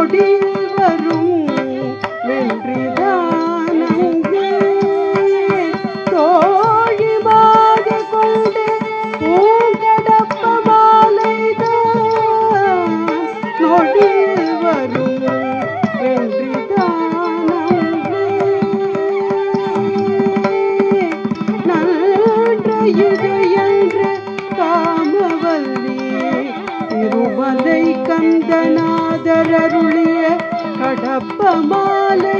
நொடியில் வரும் வென்றிதானங்கே தோழிமாக கொண்டு பூங்கடப்ப மாலைதான் நொடியில் வரும் வென்றிதானங்கே நன்ற இதயன்ற காமவல்லி திருமலை கந்தநாதரருளிய கடப்ப மாலை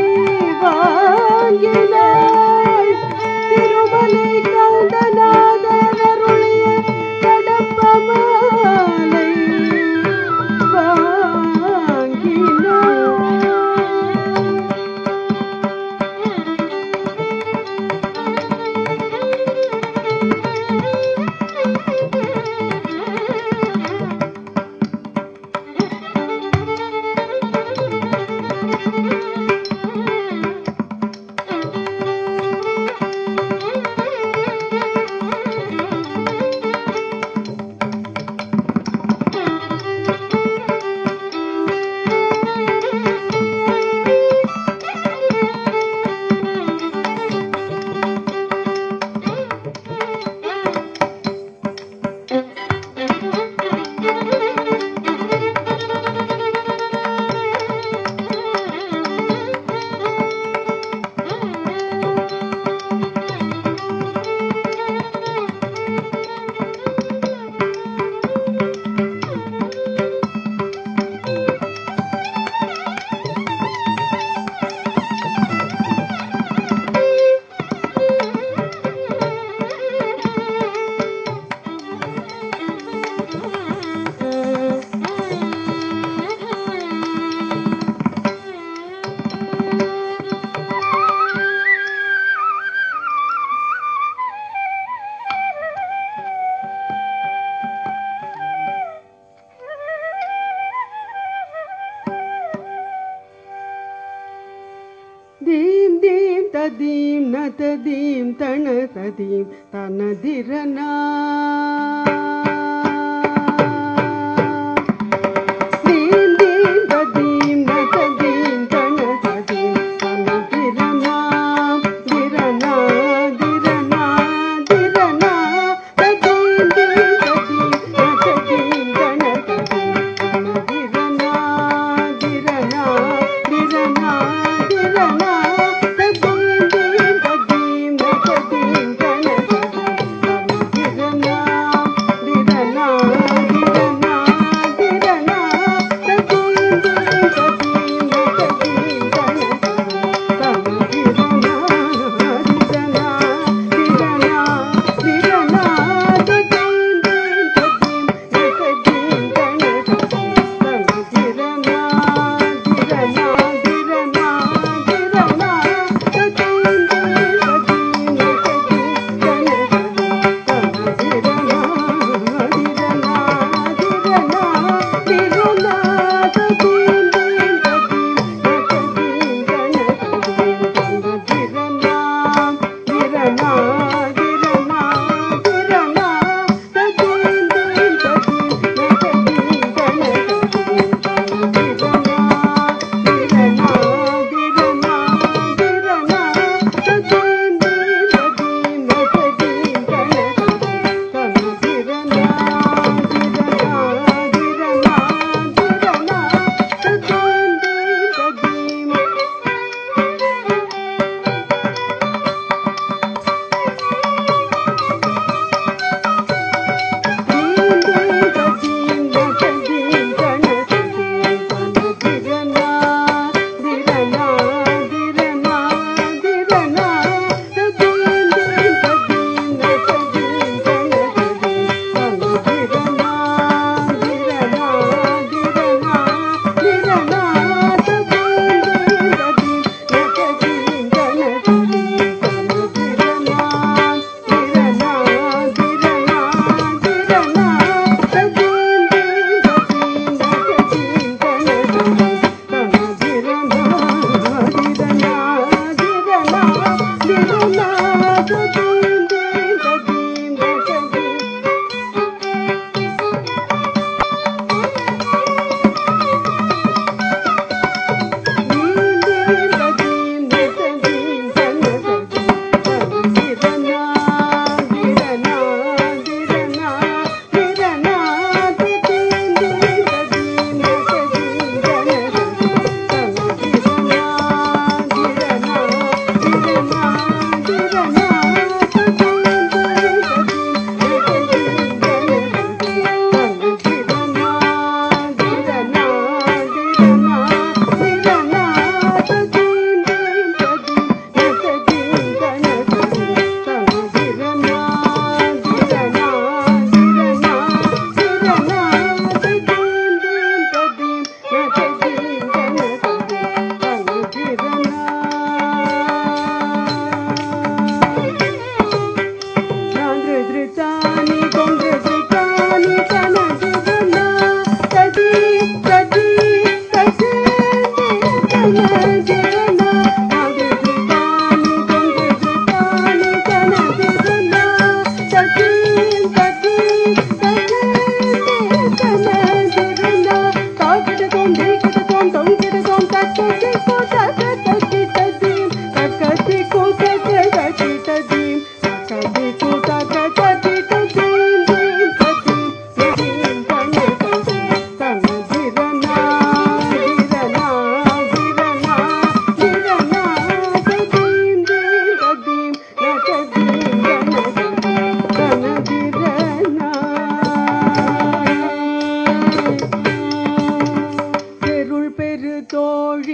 வாங்கினாள் திருமலை கந்தநாதரருளிய கடப்ப மாலை வாங்கினாள் தீம் தீம் ததீம் ந ததீம் தன ததீம் தனதிரனா தீம் தீம் ததீம் ந ததீம் தன ததீம் தனதிரனா திரனா திரனா திரனா ததீம் தீம் ததீம் ந ததீம் தன ததீம் தனதிரனா திரனா திரனா திரனா ததீம் தீம் ததீம் ந ததீம் தன ததீம் தனதிரனா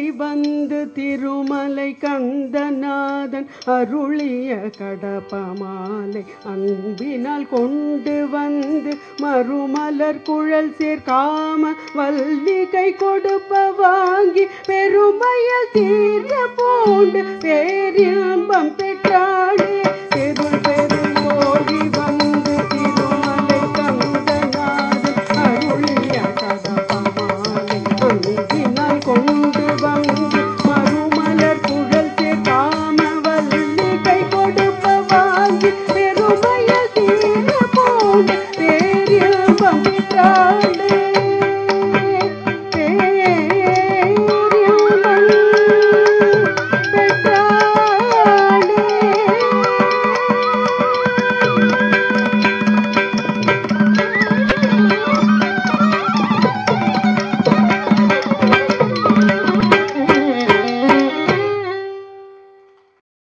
வந்து திருமலை கந்தநாதன் அருளிய கடப்பமாலை அன்பினால் கொண்டு வந்து மறுமலர் குழல் சேர்க்காம வல்லிகை கொடுப்ப வாங்கி பெருமைய தீர்ந்த பூண்டு பேரின்பம் பெற்றார்